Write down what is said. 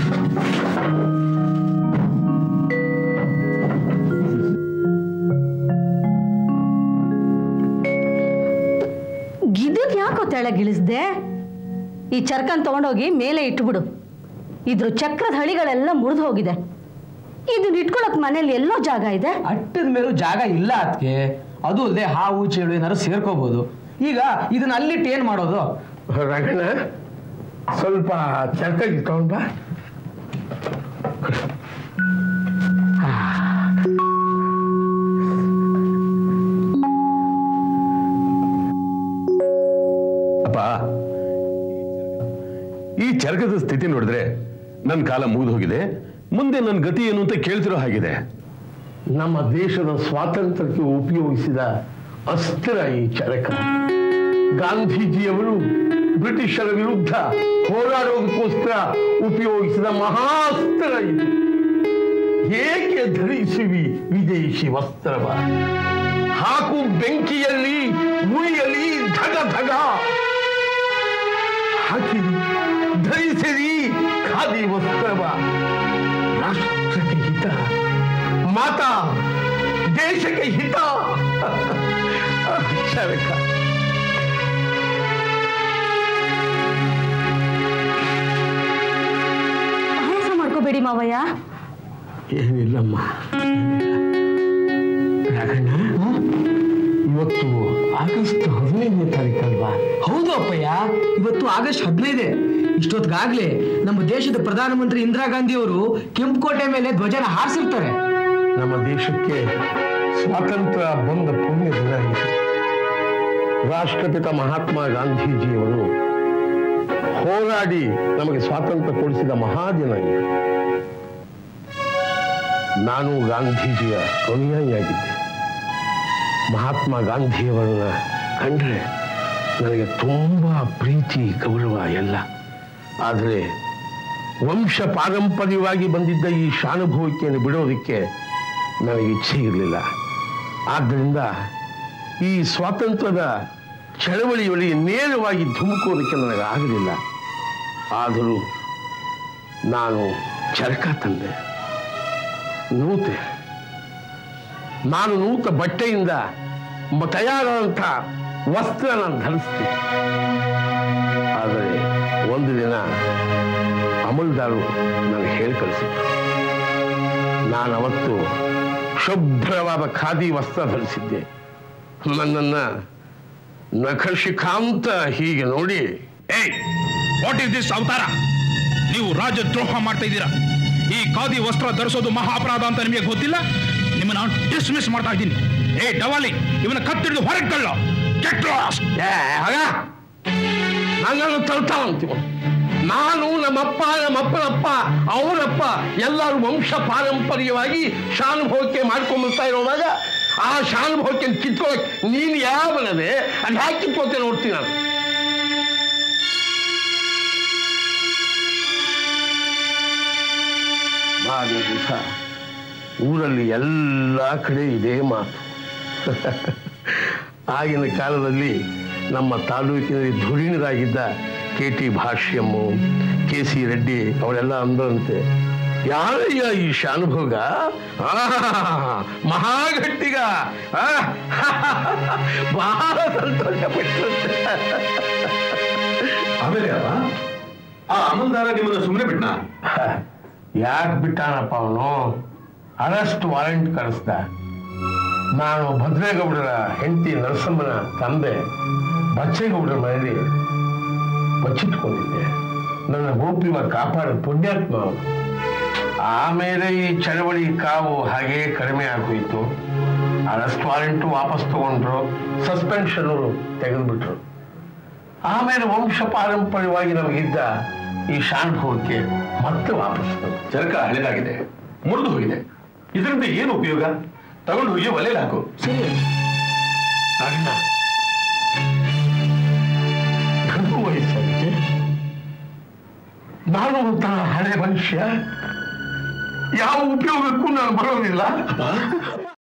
ಗಿದಕ್ ಯಾಕೋ ತೆಳಗಿಳಿಸ್ದೆ ಈ ಚರ್ಕನ್ ತಗೊಂಡೋಗಿ ಮೇಲೆ ಇಟ್ಬಿಡು ಇದ್ರ ಚಕ್ರದ ಹಳಿಗಳೆಲ್ಲ ಮುರಿದು ಹೋಗಿದೆ ಇದನ್ನ ಇಟ್ಕೊಳಕ್ ಮನೇಲಿ ಎಲ್ಲೋ ಜಾಗ ಇದೆ ಅಟ್ಟದ ಮೇಲೂ ಜಾಗ ಇಲ್ಲ ಅದಕ್ಕೆ ಅದು ಅಲ್ಲದೆ ಹಾವು ಚೇಳು ಏನಾದ್ರು ಸೇರ್ಕೋಬಹುದು ಈಗ ಇದನ್ನ ಅಲ್ಲಿಟ್ಟು ಏನ್ ಮಾಡೋದು ರಂಗಣ್ಣ ಸ್ವಲ್ಪ ಚರ್ಕಾಗಿ ತಗೊಂಡ್ ಬಾ ಅಪ್ಪ ಈ ಚರಕದ ಸ್ಥಿತಿ ನೋಡಿದ್ರೆ ನನ್ನ ಕಾಲ ಮುಗಿದು ಹೋಗಿದೆ ಮುಂದೆ ನನ್ನ ಗತಿ ಏನು ಅಂತ ಕೇಳ್ತಿರೋ ಹಾಗಿದೆ ನಮ್ಮ ದೇಶದ ಸ್ವಾತಂತ್ರ್ಯಕ್ಕೆ ಉಪಯೋಗಿಸಿದ ಅಸ್ತ್ರ ಈ ಚರಕ ಗಾಂಧೀಜಿಯವರು ಬ್ರಿಟಿಷರ ವಿರುದ್ಧ ಹೋರಾಡೋದಕ್ಕೋಸ್ಕರ ಉಪಯೋಗಿಸಿದ ಮಹಾಸ್ತ್ರ ಇದು ಏಕೆ ಧರಿಸುವಿ ವಿದೇಶಿ ವಸ್ತ್ರವ ಹಾಕು ಬೆಂಕಿಯಲ್ಲಿ ಉಳಿಯಲಿ ಧಗ ಧಗ ಹಾಕಿರಿ ಧರಿಸಿರಿ ಖಾದಿ ವಸ್ತ್ರವ ರಾಷ್ಟ್ರಕ್ಕೆ ಹಿತ ಮಾತಾ ದೇಶಕ್ಕೆ ಹಿತ ಚರಕ ಆಯಾಸ ಮಾಡ್ಕೋಬೇಡಿ ಮಾವಯ್ಯ ಏನಿಲ್ಲಮ್ಮ ರಾಘಣ್ಣ ಇವತ್ತು ಆಗಸ್ಟ್ ಹದಿನೈದನೇ ತಾರೀಕಲ್ವಾ ಹೌದು ಅಪ್ಪಯ್ಯ ಇವತ್ತು ಆಗಸ್ಟ್ ಹದಿನೈದೇ ಇಷ್ಟೊತ್ತಿಗಾಗ್ಲೇ ನಮ್ಮ ದೇಶದ ಪ್ರಧಾನಮಂತ್ರಿ ಇಂದಿರಾ ಗಾಂಧಿ ಅವರು ಕೆಂಪುಕೋಟೆ ಮೇಲೆ ಧ್ವಜನ ಹಾರಿಸಿರ್ತಾರೆ ನಮ್ಮ ದೇಶಕ್ಕೆ ಸ್ವಾತಂತ್ರ್ಯ ಬಂದ ಪುಣ್ಯ ದಿನ ಇದು ರಾಷ್ಟ್ರಪಿತ ಮಹಾತ್ಮ ಗಾಂಧೀಜಿಯವರು ಹೋರಾಡಿ ನಮಗೆ ಸ್ವಾತಂತ್ರ್ಯ ಕೊಡಿಸಿದ ಮಹಾದಿನ ಇದು ನಾನು ಗಾಂಧೀಜಿಯ ಅನುಯಾಯಿಯಾಗಿದ್ದೆ ಮಹಾತ್ಮ ಗಾಂಧಿಯವರನ್ನ ಕಂಡ್ರೆ ನನಗೆ ತುಂಬಾ ಪ್ರೀತಿ ಗೌರವ ಎಲ್ಲ ಆದರೆ ವಂಶ ಪಾರಂಪರ್ಯವಾಗಿ ಬಂದಿದ್ದ ಈ ಶಾನುಭವಿಕೆಯನ್ನು ಬಿಡೋದಕ್ಕೆ ನನಗೆ ಇಚ್ಛೆ ಇರಲಿಲ್ಲ ಆದ್ದರಿಂದ ಈ ಸ್ವಾತಂತ್ರ್ಯದ ಚಳವಳಿಯಲ್ಲಿ ನೇರವಾಗಿ ಧುಮುಕೋದಕ್ಕೆ ನನಗೆ ಆಗಲಿಲ್ಲ ಆದರೂ ನಾನು ಚರಕ ತಂದೆ ನೂತೆ ನಾನು ನೂತ ಬಟ್ಟೆಯಿಂದ ಮ- ತಯಾರಾದಂಥ ವಸ್ತ್ರ ನಾನು ಧರಿಸ್ತೀನಿ ಆದರೆ ಒಂದು ದಿನ ಅಮಲ್ದಾರು ನನಗೆ ಹೇಳಿ ಕಳಿಸಿದ್ರು ನಾನು ಅವತ್ತು ಶುಭ್ರವಾದ ಖಾದಿ ವಸ್ತ್ರ ಧರಿಸಿದ್ದೆ ನನ್ನನ್ನ ನಖಶಿಖಾಂತ ಹೀಗೆ ನೋಡಿ ಏಯ್ ವಾಟ್ ಇಸ್ ದಿಸ್ ಅವತಾರ ನೀವು ರಾಜದ್ರೋಹ ಮಾಡ್ತಾ ಇದ್ದೀರಾ ಈ ಖಾದಿ ವಸ್ತ್ರ ಧರಿಸೋದು ಮಹಾ ಅಪರಾಧ ಅಂತ ನಿಮಗೆ ಗೊತ್ತಿಲ್ಲ ನಿಮ್ಮನ್ನ ಡಿಸ್ಮಿಸ್ ಮಾಡ್ತಾ ಇದ್ದೀನಿ ಏ ಡವಾಲಿ ಇವನ ಕತ್ತಿಡಿದು ಹೊರಗೆ ತಳ್ಳೋ Get lost! ಏ, ಆಗ ನನ್ನನ್ನು ತಳ್ತಾ ಅಂತೀವ ನಾನು ನಮ್ಮಪ್ಪ ನಮ್ಮಪ್ಪನಪ್ಪ ಅವರಪ್ಪ ಎಲ್ಲರೂ ವಂಶ ಪಾರಂಪರ್ಯವಾಗಿ ಶಾನುಭೋಗ್ಯ ಮಾಡ್ಕೊಂಡ್ಬರ್ತಾ ಇರುವಾಗ ಆ ಶಾನುಭೋಗ್ಯ ಕಿತ್ಕೊಳಕ್ ನೀನು ಯಾವನದೆ ಅದು ಹ್ಯಾಕೆ ಕಿತ್ಕೊಳ್ತೇನೆ ನೋಡ್ತೀನಿ ನಾನು ಮಾರನೇ ದಿವಸ ಊರಲ್ಲಿ ಎಲ್ಲ ಕಡೆ ಇದೇ ಮಾತು ಆಗಿನ ಕಾಲದಲ್ಲಿ ನಮ್ಮ ತಾಲೂಕಿನಲ್ಲಿ ಧುರೀಣರಾಗಿದ್ದ K T Bhashyam K C Reddy ಅವರೆಲ್ಲ ಅಂದ್ರಂತೆ ಯಾರಯ್ಯ ಈ ಶಾನುಭೋಗ ಆ, ಮಹಾಗಟ್ಟಿಗ ಆ, ಬಹಳ ಸಂತೋಷ ಪಟ್ಟರಂತೆ ಆಮೇಲೆ ಅವ ಆ ಅಮಲ್ದಾರ ನಿಮ್ಮನ್ನ ಸುಮ್ಮನೆ ಬಿಟ್ನಾ ಯಾಕೆ ಬಿಟ್ಟಾನಪ್ಪ ಅವನು ಅರೆಸ್ಟ್ ವಾರೆಂಟ್ ಕಳಿಸ್ದ ನಾನು ಭದ್ರೇಗೌಡರ ಹೆಂಡತಿ ನರಸಮ್ಮನ ತಂದೆ ಬಚ್ಚೇಗೌಡರ ಮನೆಯಲ್ಲಿ ಬಚ್ಚಿಟ್ಕೊಂಡಿದ್ದೆ ನನ್ನ ಗೋಪಿವ ಕಾಪಾಡ ಪುಣ್ಯಾತ್ಮ ಅವನು ಆಮೇಲೆ ಈ ಚಳವಳಿ ಕಾವು ಹಾಗೇ ಕಡಿಮೆ ಆಗೋಯ್ತು ಅರೆಸ್ಟ್ ವಾರೆಂಟು ವಾಪಸ್ ತಗೊಂಡ್ರು ಸಸ್ಪೆನ್ಷನ್ ತೆಗೆದುಬಿಟ್ರು ಆಮೇಲೆ ವಂಶ ಪಾರಂಪರ್ಯವಾಗಿ ನಮಗಿದ್ದ ಈ ಶಾನುಭವಕ್ಕೆ ಮತ್ತೆ ವಾಪಸ್ ಬಂತು. ಚರಕ ಹಳೆದಾಗಿದೆ ಮುರಿದು ಹೋಗಿದೆ ಇದರಿಂದ ಏನು ಉಪಯೋಗ ತಗೊಂಡು ಹೋಗಿ ಒಲೆಯಲ್ಲಿ ಹಾಕು ಸರಿ ಅಣ್ಣ ನನ್ನ ವಯಸ್ಸಲ್ಲಿ ನಾನು ಒಂಥರ ಹಳೆ ಮನುಷ್ಯ ಯಾವ ಉಪಯೋಗಕ್ಕೂ ನಾನು ಬರೋದಿಲ್ಲ